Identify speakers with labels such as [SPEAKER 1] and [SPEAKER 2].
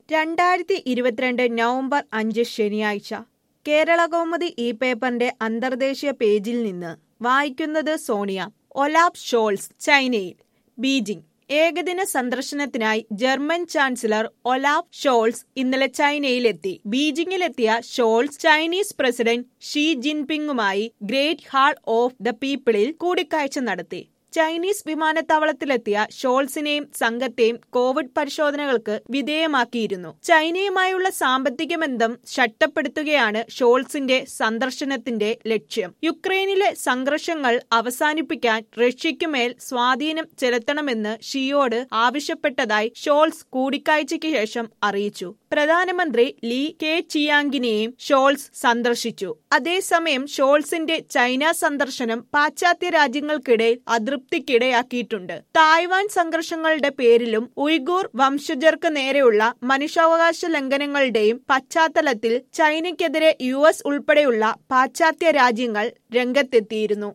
[SPEAKER 1] രണ്ടായിരത്തി ഇരുപത്തിരണ്ട് നവംബർ അഞ്ച് ശനിയാഴ്ച കേരളകൗമുദി ഈ പേപ്പറിന്റെ അന്തർദേശീയ പേജിൽ നിന്ന് വായിക്കുന്നത് സോണിയ ഒലാഫ് ഷോൾസ് ചൈനയിൽ ബീജിംഗ് ഏകദിന സന്ദർശനത്തിനായി ജർമ്മൻ ചാൻസലർ ഒലാഫ് ഷോൾസ് ഇന്നലെ ചൈനയിലെത്തി ബീജിംഗിലെത്തിയ ഷോൾസ് ചൈനീസ് പ്രസിഡന്റ് ഷീ ജിൻപിങ്ങുമായി ഗ്രേറ്റ് ഹാൾ ഓഫ് ദ പീപ്പിളിൽ കൂടിക്കാഴ്ച നടത്തി ചൈനീസ് വിമാനത്താവളത്തിലെത്തിയ ഷോൾസിനെയും സംഘത്തെയും കോവിഡ് പരിശോധനകൾക്ക് വിധേയമാക്കിയിരുന്നു ചൈനയുമായുള്ള സാമ്പത്തിക ബന്ധം ശക്തപ്പെടുത്തുകയാണ് ഷോൾസിന്റെ സന്ദർശനത്തിന്റെ ലക്ഷ്യം യുക്രൈനിലെ സംഘർഷങ്ങൾ അവസാനിപ്പിക്കാൻ റഷ്യയ്ക്കുമേൽ സ്വാധീനം ചെലുത്തണമെന്ന് ഷിയോട് ആവശ്യപ്പെട്ടതായി ഷോൾസ് കൂടിക്കാഴ്ചയ്ക്ക് ശേഷം അറിയിച്ചു പ്രധാനമന്ത്രി ലീ കെ ചിയാങ്കിനെയും ഷോൾസ് സന്ദർശിച്ചു അതേസമയം ഷോൾസിന്റെ ചൈന സന്ദർശനം പാശ്ചാത്യ രാജ്യങ്ങൾക്കിടയിൽ അതൃപ്തിക്കിടയാക്കിയിട്ടുണ്ട് തായ്വാൻ സംഘർഷങ്ങളുടെ പേരിലും ഉയ്ഗൂർ വംശജർക്ക് നേരെയുള്ള മനുഷ്യാവകാശ ലംഘനങ്ങളുടെയും പശ്ചാത്തലത്തിൽ ചൈനയ്ക്കെതിരെ യു എസ് ഉൾപ്പെടെയുള്ള പാശ്ചാത്യ രാജ്യങ്ങൾ രംഗത്തെത്തിയിരുന്നു